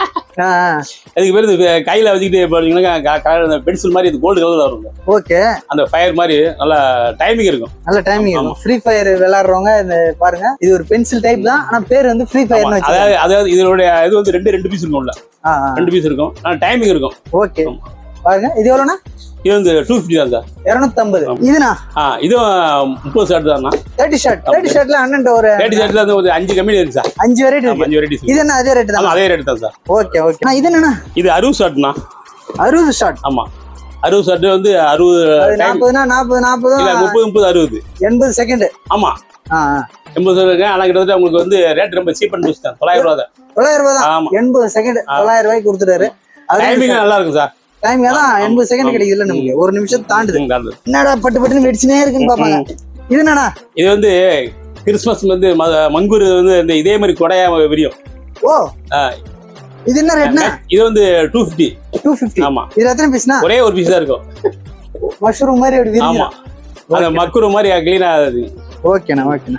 அதுக்கு பேர் இது கையில வச்சுக்கிட்டு பாத்தீங்கன்னா பென்சில் மாதிரி இது கோல்டு கலர்ல வரும் ஓகே அந்த ஃபயர் மாதிரி நல்லா டைமிங் இருக்கும் நல்ல டைமிங் இருக்கும் ஃப்ரீ ஃபயர் விளையாடுறவங்க இந்த பாருங்க இது ஒரு பென்சில் டைப் தான் ஆனா பேர் வந்து ஃப்ரீ ஆமா. ஃபயர்னு வச்சு அதாவது அதாவது இதோட இது வந்து ரெண்டு ரெண்டு பீஸ் இருக்கும்ல ரெண்டு பீஸ் இருக்கும் ஆனா டைமிங் இருக்கும் ஓகே பாருங்க இது எவ்வளோண்ணா இது வந்து டூ ஃபிஃப்டி தான் சார் இரநூத்தம்பது இதுண்ணா ஆ இதுவும் முப்பது ஷர்ட் தான்ண்ணா தேர்ட்டி ஷர்ட் தேர்ட்டி ஷர்ட்ல அண்ணன் ஒரு தேர்ட்டி ஷர்ட்ல வந்து ஒரு அஞ்சு கம்மி இருக்கு சார் அஞ்சு வெரைட்டி ஆமா, இருக்கு அஞ்சு வெரைட்டிஸ் இது என்ன அதே ரேட் ஆமா தான் அதே ரேட் தான் சார் ஓகே ஓகே இது என்னண்ணா இது அறுபது ஷர்ட்னா அறுபது ஷார்ட் ஆமா அறுபது ஷர்ட் வந்து அறுபது அது டைம் நாற்பதுனா நாற்பது நாற்பது இல்ல முப்பது முப்பது அறுபது எண்பது செகண்ட் ஆமா ஆ ஆ. எண்பது சொல்லுங்க ஆனா கிட்டத்தட்ட உங்களுக்கு வந்து ரேட் ரொம்ப சீப் அண்ட் பெஸ்ட் தான் தொள்ளாயிரம் ரூபா தான் தொள்ளாயிரம் ரூபாய் தான் ஆமா எண்பது செகண்ட் தொள்ளாயிரம் ரூபாய்க்கு கொடுத்துட்டாரு டைமிங் நல்லா இருக்கும் சார் டைம் தான் எண்பது செகண்ட் கிடைக்குதுல்ல நமக்கு ஒரு நிமிஷம் தாண்டுது ம், நல்லது. என்னடா பட்டு பட்டுன்னு வெடிச்சுனே இருக்குன்னு பாப்பாங்க இது என்னண்ணா இது வந்து கிறிஸ்மஸ் வந்து ம- மங்கூர் வந்து இந்த இதே மாதிரி கொடையா விரியும் ஓ ஆ. இது என்ன ரேட்னா இது வந்து டூ ஃபிஃப்டி டூ ஃபிஃப்டி ஆமா இது எத்தனை பீஸ்னா ஒரே ஒரு பீஸ் தான் இருக்கும் மஷ்ரூம் மாதிரி அப்படி ஆமா விரிஞ்சிடும் அந்த மக்குரு மாதிரி கிளீனா ஓகேண்ணா ஓகேண்ணா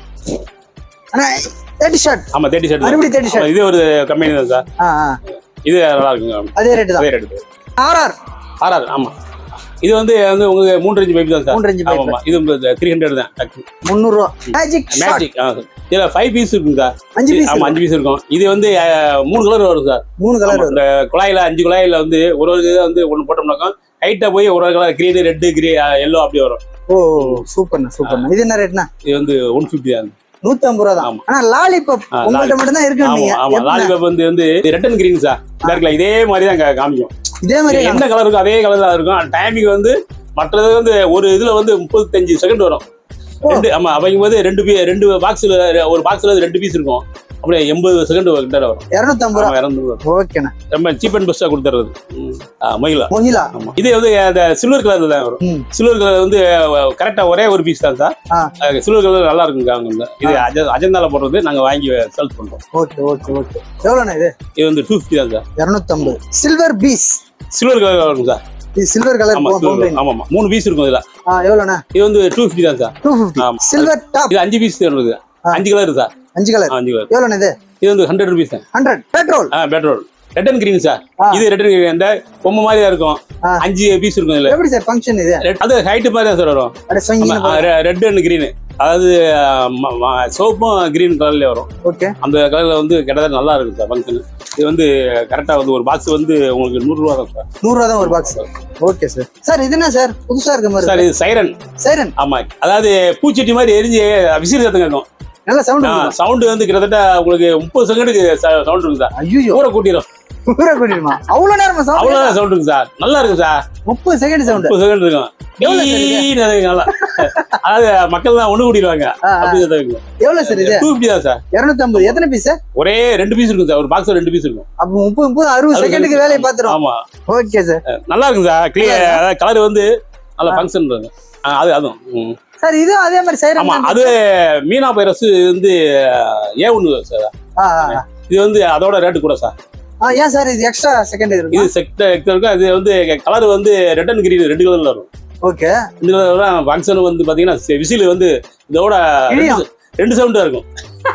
அண்ணா தேர்ட்டி ஷர்ட் ஆமா தேர்ட்டி ஷர்ட் மறுபடியும் தேர்ட்டி ஷர்ட் இது ஒரு கம்பெனி தான் சார் ஆ ஆ இது நல்லா இருக்குங்க அதே ரேட்டு தான் அதே ரேட் ஆர்ஆர் ஆறாறு ஆமா இது வந்து வந்து உங்களுக்கு மூன்று இன்ச்சு பைப் தான் சார் மூன்று இன்ச்சு pipe. ஆமா இது த்ரீ ஹண்ட்ரட் தான் முந்நூறுரூவா மேஜிக் ஷார்ட் மேஜிக் இதுல ஃபைவ் பீஸ் இருக்கும் சார் அஞ்சு பீஸ் ஆமா அஞ்சு பீஸ் இருக்கும் இது வந்து அஹ், மூணு கலர் வரும் சார் மூணு கலர் ஆமா, இந்த குழாயில அஞ்சு குழாயில வந்து ஒரு ஒரு இதை வந்து ஒன்று போட்டோம்னாக்கா ஹைட்டா போய் ஒரு ஒரு colour green red green yellow அப்படி வரும் ஓ சூப்பர்ண்ணா சூப்பர்ண்ணா இது என்ன ரேட்னா இது வந்து ஒன் ஃபிஃப்டி தான் நூத்தி ஐம்பது ரூபா தான் ஆமா. ஆனா லாலிபப் ஆ, உங்கள்ட்ட மட்டும் தான் இருக்கு ஆமா நீங்க ஆமா எப்படிண்ணா? லாலிபாப் வந்து வந்து ரெட் அண்ட் கிரீன் சார் இந்த இருக்குல்ல இதே மாதிரி தான் கா- காமிக்கும் இதே மாதிரி இது என்ன கலர் இருக்கோ அதே கலர் தான் இருக்கும் டைமிங் வந்து மற்றது வந்து ஒரு இதுல வந்து முப்பத்தஞ்சு செகண்ட் வரும் ஓ. ரெண்டு ஆமா அப்படிங்கும் போது ரெண்டு பீ ரெண்டு பாக்ஸ்ல ஒரு பாக்ஸ்ல ரெண்டு பீஸ் இருக்கும் அப்படியே எண்பது செகண்ட் கிட்ட வரும் இருநூத்தி ஐம்பது ரூபா ஆமா, இறந்து ஓகேண்ணா ரொம்ப சீப் அண்ட் பெஸ்டா கொடுத்துறது மயிலா மொஹிலா ஆமா இது வந்து அந்த சில்வர் கலர்ல தான் வரும் ம். சில்வர் கலர் வந்து கரெக்டா ஒரே ஒரு பீஸ் தான் சார் ஆ. சில்வர் கலர் நல்லா இருக்குங்க அவங்க இது அஜ- அஜந்தால போடுறது நாங்க வாங்கி சேல்ஸ் பண்றோம் ஓகே ஓகே ஓகே எவ்வளோண்ணா இது இது வந்து டூ ஃபிஃப்டி தான் சார் இருநூத்தி ஐம்பது சில்வர் பீஸ் சில்வர் கலர் இருக்கும் சார் இது சில்வர் கலர் ஆமா silver colour. ஆமா ஆமா மூணு பீஸ் இருக்கும் இதுல ஆ எவ்வளோண்ணா இது வந்து டூ ஃபிஃப்டி தான் சார் டூ ஃபிஃப்டி ஆமா. சில்வர் டாப் இது அஞ்சு பீஸ் வருது ஆ. அஞ்சு கலர் சார் அஞ்சு கலர் ஆ, அஞ்சு கலர் எவ்வளோண்ணா இது இது வந்து ஹண்ட்ரட் ருபீஸ் தான் ஹண்ட்ரட் பெட்ரோல் ஆ petrol red and green sir ஆ. இது ரெட் அண்ட் கிரீன் அந்த பொம்மை மாதிரி தான் இருக்கும் ஆ. அஞ்சு பீஸ் இருக்கும் இதுல எப்படி சார் ஃபங்க்ஷன் இது Red- அது ஹைட் மாதிரி தான் சார் வரும் அப்படியே சொங்கி ரெட் அண்ட் கிரீன் அதாவது சோப்பும் கிரீன் கலர்ல வரும் ஓகே அந்த கலர்ல வந்து கிட்டத்தட்ட நல்லா இருக்கும் சார் ஃபங்க்ஷன் இது வந்து கரெக்டா வந்து ஒரு பாக்ஸ் வந்து உங்களுக்கு நூறு ரூபா தான் சார் நூறுரூவா தான் ஒரு பாக்ஸ் ஓகே சார் சார் இது என்ன சார் புதுசா இருக்க மாதிரி சார் இது சைரன் சைரன் ஆமா அதாவது பூச்சட்டி மாதிரி எரிஞ்சு விசிறி சத்தம் கேட்கும் நல்ல சவுண்ட் சவுண்டு வந்து கிட்டத்தட்ட உங்களுக்கு முப்பது செகண்டுக்கு சவுண்ட் இருக்கு சார் ஐயோ ஊரை கூட்டிடும் ஊரை கூட்டிடுமா அவ்வளவு நேரமா சவுண்ட் அவ்வளவு சவுண்ட் இருக்கு சார் நல்லா இருக்கு சார் முப்பது செகண்ட் சவுண்ட் முப்பது செகண்ட் இருக்கும் எவ்வளவு sir இது? ஈன்னு அது நல்லா அதாவது மக்கள் தான் ஒண்ணு கூட்டிடுவாங்க அப்படி சத்தம் கேட்கும். எவ்வளவு சார் இது டூ ஃபிஃப்டி தான் சார் இருநூத்தி ஐம்பது எத்தனை பீஸ் ஒரே ரெண்டு பீஸ் இருக்கும் சார் ஒரு பாக்ஸ் ரெண்டு பீஸ் இருக்கும் அப்ப முப்பது முப்பது அறுபது அறுபது செகண்டுக்கு வேலையை பாத்துரும் ஆமா ஓகே சார் நல்லா இருக்கும் சார் கிளியர் அதாவது கலர் வந்து நல்ல ஃபங்க்ஷன் இருக்கும் ஆ, அது அதுவும் ம். சார் இதுவும் அதே மாதிரி சைரன் ஆமா அது மீனா பைரஸ் வந்து ஏ ஒன்று சார் இது வந்து அதோட ரேட்டு கூட சார் ஏன் சார் இது எக்ஸ்ட்ரா செகண்ட் இருக்கு இது செக்டர் இருக்கும் அது வந்து கலர் வந்து ரெட் அண்ட் கிரீன் ரெண்டு கலர்ல வரும் ஓகே இந்த கலர் ஃபங்க்ஷன் வந்து பாத்தீங்கன்னா விசில் வந்து இதோட இடியும். ரெண்டு- ரெண்டு சவுண்டா இருக்கும்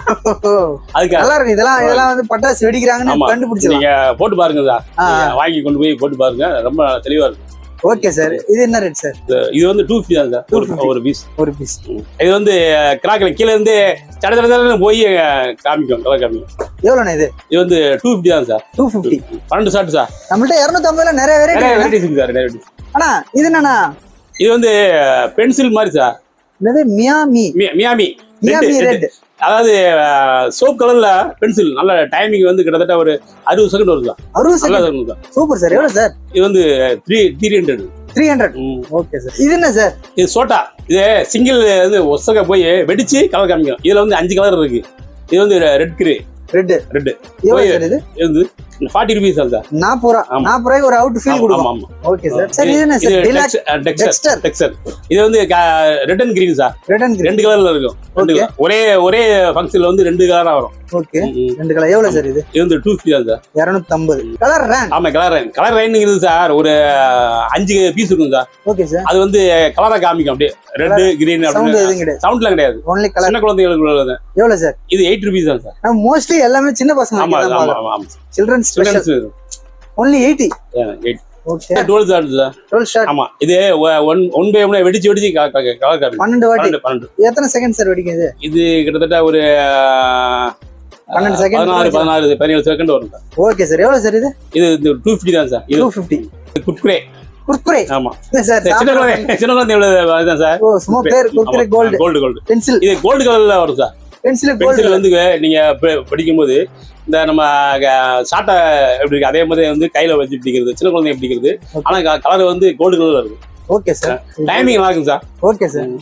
அதுக்கு நல்லா இருக்கு இதெல்லாம் இதெல்லாம் வந்து பட்டாசு ஆமா. வெடிக்கிறாங்கன்னு கண்டுபிடிச்சிடலாம் நீங்க போட்டு பாருங்க சார் ஆ. நீங்க வாங்கி கொண்டு போய் போட்டு பாருங்க ரொம்ப தெளிவா இருக்கும் ஓகே சார் இது என்ன ரேட் சார் இது வந்து டூ ஃபிஃப்டி தான் சார் ஒரு 250. ஒரு பீஸ் ஒரு பீஸ் இது வந்து கிராக்கில் கீழே இருந்து சட சட சடன்னு போய் அஹ், காமிக்கும் கலர் காமிக்கும் எவ்வளோண்ணா இது இது வந்து டூ ஃபிஃப்டி தான் சார் டூ ஃபிஃப்டி பன்னெண்டு ஷாட் சார் நம்மள்ட்ட இருநூத்தி ஐம்பதுல நிறைய நிறைய வெரைட்டி வெரைட்டிஸ் இருக்கு சார் நிறைய varieties. ஆனா இது என்னண்ணா இது வந்து பென்சில் மாதிரி சார் என்னது மியாமி மி- Miami Miami Red, red red. அதாவது சோப் கலர்ல பென்சில் நல்ல டைமிங் வந்து கிட்டத்தட்ட ஒரு அறுபது செகண்ட் வருது சார் அறுபது நல்லா செகண்ட் இருக்கும் சார் சூப்பர் சார் எவ்வளவு சார் இது வந்து three three hundred three hundred okay sir இது என்ன சார் இது சோட்டா இது சிங்கிள் வந்து ஒசக போய் வெடிச்சு கலர் காமிக்கும் இதுல வந்து அஞ்சு கலர் இருக்கு இது வந்து ரெட் கிரே ரெட் ரெட் எவ்வளவு ஓய். சார் இது இது வந்து ஃபார்ட்டி ருபீஸ் தான் சார் நாற்பது ரூபா ஆமா. நாற்பது ரூபாய்க்கு ஒரு அவுட் ஃபீல் ஆமா கொடுக்கும் ஆமா ஓகே சார் சரி இது என்ன இது sir deluxe dexter dexter dexter இது வந்து red and green sir red and ரெண்டு கலர்ல இருக்கும் ரெண்டு Okay. colour. ஒரே ஒரே ஃபங்க்ஷன்ல வந்து ரெண்டு கலரா வரும் ஓகே ம், ம். ரெண்டு கலர் எவ்வளவு சார் இது இது வந்து டூ ஃபிஃப்டி தான் சார் இருநூத்தி ஐம்பது கலர் ரேன் ஆமா கலர் ரைன் கலர் ரைனுங்கிறது சார் ஒரு அஞ்சு பீஸ் இருக்கும் சார் ஓகே சார் அது வந்து கலரா காமிக்கும் அப்படியே ரெட் கிரீன் சவுண்ட் அப்படின்னு எதுவும் கிடையாது சவுண்ட்ல கிடையாது ஒன்லி கலர் சின்ன குழந்தைகளுக்கு உள்ளது எவ்வளவு சார் இது எயிட் ருபீஸ் தான் சார் மோஸ்ட்லி எல்லாமே சின்ன பசங்க ஆமா தான் ஆமா பார்க்கறோம் ஆமா ஆமா children special students only eighty eight okay twelve sir sir twelve shot ஆமா இது ஒன் ஒன் பை ஒன் வெடிச்சு வெடிச்சு கலர் காமிக்கும் பன்னெண்டு வாட்டி பன்னெண்டு பன்னெண்டு எத்தனை செகண்ட் சார் வெடிக்கும் இது இது கிட்டத்தட்ட ஒரு பன்னெண்டு second பதினாறு பதினாறு பதினேழு செகண்ட் வரும் சார் ஓகே சார் எவ்வளவு சார் இது இது இந்த டூ ஃபிஃப்டி தான் சார் இது டூ ஃபிஃப்டி குட்குரே குர்குரே ஆமா சார் சின்ன குழந்தை சின்ன குழந்தை எவ்வளவு அதுதான் சார் ஓ சும்மா பேர் Kurkure gold gold gold pencil இது கோல்டு கலர்ல வரும் சார் பென்சில் பென்சில் கோல்டு வந்து நீங்க ப- படிக்கும்போது இந்த நம்ம க- சாட்டை எப்படி இருக்கு அதே மாதிரி வந்து கையில வச்சு பிடிக்கிறது சின்ன குழந்தைங்க பிடிக்கிறது ஆனா கலர் வந்து கோல்டு கலர்ல இருக்கும் ஓகே சார் டைமிங் நல்லா இருக்கும் சார் ஓகே சார்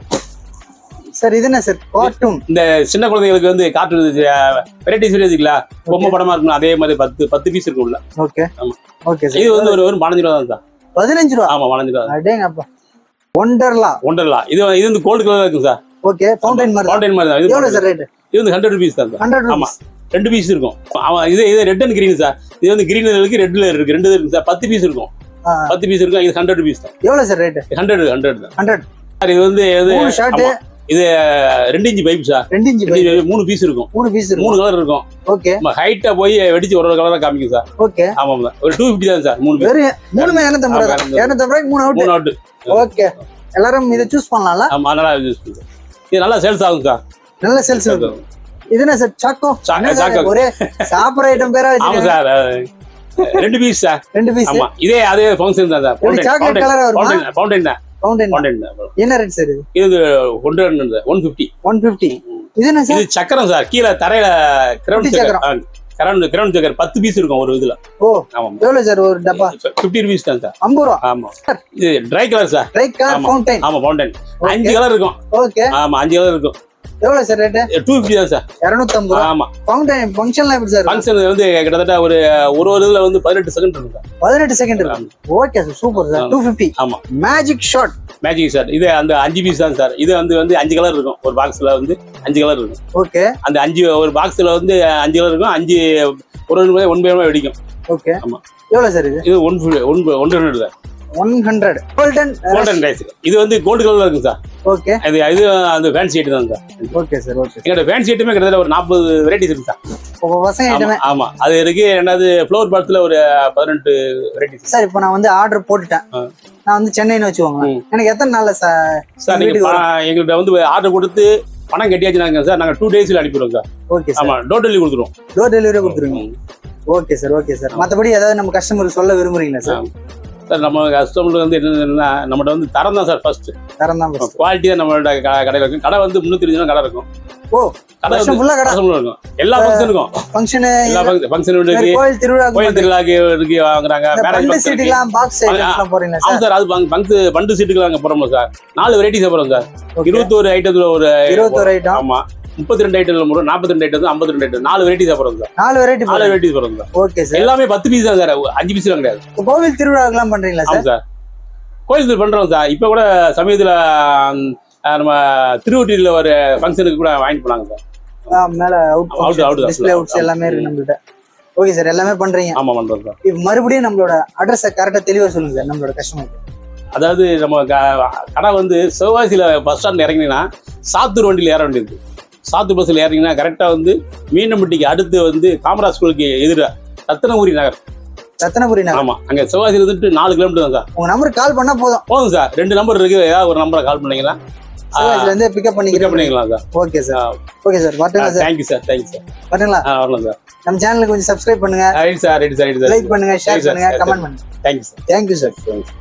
சார் இது என்ன சார் கார்ட்டூன் இந்த சின்ன குழந்தைங்களுக்கு வந்து கார்ட்டூன் வெரைட்டிஸ் இருக்குல்ல பொம்மை படமா இருக்கும் அதே மாதிரி பத்து பத்து பீஸ் இருக்கும் உள்ள ஓகே ஆமா. ஓகே இது சார் வந்து ஒரு வெறும் பதினஞ்சு ரூபா தான் சார் பதினஞ்சு ரூபா ஆமா பதினஞ்சு ரூபா அடேங்கப்பா ஒண்டர்லா ஒன்றரை இது இது வந்து கோல்டு கலர்ல இருக்கும் சார் ஓகே ஃபவுண்டைன் மாதிரி தான். ஃபவுண்டைன் மாதிரி தான் எவ்வளவு இது சார் ரேட் இது வந்து ஹண்ட்ரட் ருபீஸ் தான் சார் ஹண்ட்ரட் ஆமா. ருபீஸ் ரெண்டு பீஸ் இருக்கும் அவன் இது இது ரெட் அண்ட் கிரீன் சார் இது வந்து கிரீன் இருக்கு ரெட்ல இருக்கு ரெண்டு இருக்கு சார் பத்து பீஸ் இருக்கும் பத்து பீஸ் இருக்கும் இது ஹண்ட்ரட் ருபீஸ் தான் எவ்வளவு சார் ரேட் ஹண்ட்ரட் ஹண்ட்ரட் தான் ஹண்ட்ரட் சார் இது வந்து இது மூணு ஷார்ட் ஆமா. இது ரெண்டு இன்ச்சு பைப் சார் ரெண்டு இன்ச்சு ரெண்டு inch மூணு பீஸ் இருக்கும் மூணு பீஸ் மூணு இருக்கும் கலர் இருக்கும் ஓகே நம்ம ஹைட்டா போய் வெடிச்சு ஒரு ஒரு கலரா காமிக்கும் சார் ஓகே ஆமாம் சார் ஒரு டூ ஃபிஃப்டி தான் சார் மூணு பீஸ் வெறும் மூணுமே இரநூத்தம்பது ரூபா ஆமா, இரநூத்தம்பது ரூபாய்க்கு மூணு அவுட் மூணு அவுட் ஓகே எல்லாரும் இதை சூஸ் பண்ணலாம்ல ஆமா நல்லா யூஸ் பண்ணுங்க இது நல்லா சேல்ஸ் ஆகும் சார் நல்ல சேல்ஸ் இது என்ன சார் சாக்கோ சா- என்ன சார் சாக்கோ. ஒரே சாப்பிடுற ஐட்டம் பேரா ஆமா வச்சிருக்கீங்க சார் அஹ், ரெண்டு பீஸ் சார் ரெண்டு பீஸ் ஆமா இதே அதே ஃபங்க்ஷன் தான் சார் எப்படி சாக்லேட் கலரா வருமா ஃபவுண்டைன் ஃபவுண்டைன் தான் ஃபவுண்டைன் ஃபவுண்டைன் தான் என்ன ரேட் சார் இது இது ஒன்று ஒன் ஃபிஃப்டி ஒன் பிப்டி இது என்ன சார் இது சக்கரம் சார் கீழே தரையில கிரவுண்ட் குட்டி சக்கரம் கிரவுண்ட் கிரவுண்ட் சக்கர் பத்து பீஸ் இருக்கும் ஒரு இதுல ஓ ஆமாம் எவ்வளவு சார் ஒரு டப்பா ஃபிஃப்டி ருபீஸ் தான் சார் ஐம்பது ரூபா ஆமா இது tri colour sir tri car ஆமா. ஃபவுண்டைன் ஆமா ஃபவுண்டைன் அஞ்சு கலர் இருக்கும் ஓகே ஆமா அஞ்சு கலர் இருக்கும் எவ்வளவு சார் ரேட் டூ ஃபிஃப்டி தான் சார் இரநூத்தம்பது ரூபா ஆமா ஃபவுண்டைன் ஃபங்க்ஷன்லாம் எப்படி சார் ஃபங்க்ஷன் வந்து கிட்டத்தட்ட ஒரு ஒரு ஒரு இதுல வந்து பதினெட்டு செகண்ட் இருக்கும் சார் பதினெட்டு செகண்ட் இருக்கு okay sir super sir two fifty ஆமா மேஜிக் ஷாட் மேஜிக் சார் இது அந்த அஞ்சு பீஸ் தான் சார் இது வந்து வந்து அஞ்சு கலர் இருக்கும் ஒரு பாக்ஸ்ல வந்து அஞ்சு கலர் இருக்கும் ஓகே அந்த அஞ்சு ஒரு பாக்ஸ்ல வந்து அஞ்சு கலர் இருக்கும் அஞ்சு ஒரு ஒரு ஒன் பை ஒன் வெடிக்கும் ஓகே ஆமா. எவ்வளவு சார் இது இது one one one hundred sir one hundred golden golden rice இது வந்து கோல்டு கலர்ல இருக்கும் சார் ஓகே இது இது அந்த ஃபேன்சி ஐட்டம் தான் சார் ஓகே சார் ஓகே எங்களோட ஃபேன்சி ஐட்டமே கிட்டத்தட்ட ஒரு நாற்பது வெரைட்டிஸ் இருக்கு சார் உங்க பசங்க ஆமா ஐட்டமே ஆமா அது இருக்கு ரெண்டாவது ஃப்ளவர் பாட்ஸ்ல ஒரு பதினெட்டு வெரைட்டிஸ் சார் இப்போ நான் வந்து ஆர்டர் போட்டுட்டேன் ஆ. நான் வந்து சென்னைன்னு வச்சுக்கோங்க ம். எனக்கு எத்தனை நாள்ல சார் சார் நீங்க வீட்டுக்கு பணம் எங்கள்கிட்ட வந்து ஆர்டர் கொடுத்து பணம் கட்டியாச்சுனாங்க சார் நாங்க டூ டேஸ்ல அனுப்பிடுவோம் சார் ஓகே சார் ஆமா டோர் டெலிவரி கொடுத்துருவோம் டோர் டெலிவரி கொடுத்துருங்க ஓகே சார் ஓகே சார் மற்றபடி ஏதாவது நம்ம கஸ்டமருக்கு சொல்ல விரும்புறீங்களா சார் சார் நம்ம கஸ்டமருக்கு வந்து என்னன்னா நம்மகிட்ட வந்து தரம் தான் சார் ஃபர்ஸ்ட் தரம் தான் first. குவாலிட்டி தான் நம்மளோட க- கடையில இருக்கும் கடை வந்து முன்னூத்தி இருபது கடை இருக்கும் ஓ கடை வருஷம் வந்து ஃபுல்லா கடை customer இருக்கும் எல்லா ஃபங்க்ஷனுக்கும் ஃபங்க்ஷனு எல்லா ஃபங்க்ஷன் இருக்கு கோயில் திருவிழா கோயில் திருவிழாக்கு இருக்கு வாங்குறாங்க மேரேஜ் பண்டு ஃபங்க்ஷன் சீட்டுலாம் பாக்ஸ் ஐட்டம்ஸ்லாம் போறீங்களா ஆமா சார் சார் அது பங்கு பங்கு பண்டு சீட்டுக்கு அங்க போறோம் சார் நாலு வெரைட்டிஸ் போறோம் சார் இருபத்தோரு ஐட்டத்துல ஒரு இருபத்தோரு ஐட்டம் ஆமா முப்பத்தி ரெண்டு ஐட்டத்துல மூணு நாற்பத்தி ரெண்டு ஐட்டம் ஐம்பத்தி ரெண்டு ஐட்டம் நாலு வெரைட்டிஸ் போறோம் சார் நாலு வெரைட்டி நாலு வெரைட்டிஸ் போறோம் சார் ஓகே சார் எல்லாமே பத்து பீஸ் தான் சார் அஞ்சு பீஸ் கிடையாது இப்போ கோவில் திருவிழாக்கெல்லாம் பண்றீங்களா ஆமா சார் சார் கோயில் திருவிழா பண்றோம் சார் இப்ப கூட சமயத்துல ம், அஹ், நம்ம திருவொட்டியில ஒரு ஃபங்க்ஷனுக்கு கூட வாங்கிட்டு போனாங்க சார் ஆ, மேல அவுட் Out, out தான். டிஸ்பிளே அவுட்ஸ் எல்லாமே இருக்கு நம்மள்ட்ட ஓகே சார் எல்லாமே பண்றீங்க ஆமா பண்றோம் சார் இப்போ மறுபடியும் நம்மளோட அட்ரஸை கரெக்டா தெளிவா சொல்லுங்க சார் நம்மளோட கஸ்டமர் அதாவது நம்ம க- கடை வந்து சிவகாசியில பஸ் ஸ்டாண்ட் இறங்கினீங்கன்னா சாத்தூர் வண்டியில் ஏற வேண்டியது சாத்தூர் பஸ்ஸில் இறங்கினா கரெக்டாக வந்து மீனம்பட்டிக்கு அடுத்து வந்து காமராஜ் ஸ்கூலுக்கு எதிராக ரத்தனபுரி நகர் ரத்னபுரி நகர் ஆமா அங்க சிவகாசியில இருந்துட்டு நாலு கிலோமீட்டர் தான் சார் உங்க நம்பருக்கு கால் பண்ணா போதும் போதும் சார் ரெண்டு நம்பர் இருக்கு ஏதாவது ஒரு நம்பரை கால் பண்ணீங்கன்னா சிவகாசில இருந்து பிக்கப் பிக்கப் பண்ணிக்கிறேன் பண்ணிக்கலாம் sir okay sir okay sir வரட்டுங்களா sir thank you sir thank you sir வரட்டுங்களா ஆ வரலாம் சார் நம்ம சேனலுக்கு கொஞ்சம் சப்ஸ்கிரைப் பண்ணுங்க right sir right sir right sir like பண்ணுங்க ஷேர் சரி sir, பண்ணுங்க சரி கமெண்ட் பண்ணுங்க thank you sir thank you sir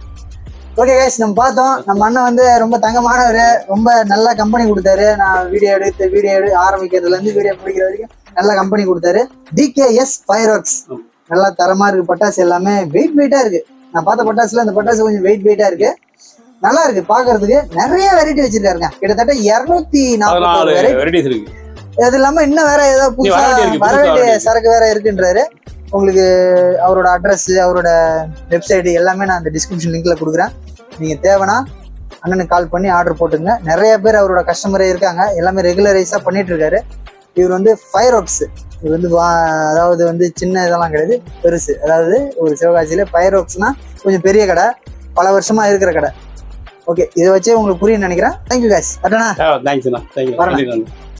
okay guys நம்ம பார்த்தோம் நம்ம அண்ணன் வந்து ரொம்ப தங்கமானவர் ரொம்ப நல்ல கம்பெனி கொடுத்தாரு நான் வீடியோ எடுத்து வீடியோ எடு ஆரம்பிக்கிறதுல இருந்து வீடியோ முடிக்கிற வரைக்கும் நல்ல கம்பெனி கொடுத்தாரு டிகேஎஸ் ஃபயர் ஒர்க்ஸ் நல்லா தரமா இருக்கு பட்டாசு எல்லாமே வெயிட் வெயிட்டா இருக்கு நான் பார்த்த பட்டாசுல இந்த பட்டாசு கொஞ்சம் வெயிட் வெயிட்டா இருக்கு நல்லா இருக்கு பாக்குறதுக்கு நிறைய வெரைட்டி வச்சிருக்காருங்க கிட்டத்தட்ட இருநூத்தி பதினாலு நாற்பது வெரைட்டி வெரைட்டிஸ் இருக்கு அது இல்லாம இன்னும் வேற ஏதோ புதுசா variety இருக்கு, வர புதுசா வேண்டிய variety. சரக்கு வேற இருக்குன்றாரு உங்களுக்கு அவரோட அட்ரஸ் அவரோட வெப்சைட் எல்லாமே நான் அந்த டிஸ்கிரிப்ஷன் லிங்க்ல கொடுக்குறேன் நீங்க தேவைன்னா அண்ணனுக்கு கால் பண்ணி ஆர்டர் போட்டுங்க நிறைய பேர் அவரோட கஸ்டமரே இருக்காங்க எல்லாமே ரெகுலரைஸா பண்ணிட்டு இருக்காரு இவர் வந்து ஃபயர் ஒர்க்ஸ் இது வந்து வா- அதாவது வந்து சின்ன இதெல்லாம் கிடையாது பெருசு அதாவது ஒரு சிவகாசியில ஃபயர் ஒர்க்ஸ்னா கொஞ்சம் பெரிய கடை பல வருஷமா இருக்கிற கடை ஓகே இதை வச்சே உங்களுக்கு புரியும் நினைக்கிறேன் தேங்க்யூ காய்ஸ் அட்டனா தேங்க்ஸ்ண்ணா தேங்க்யூ வரேன். நன்றி நன்றி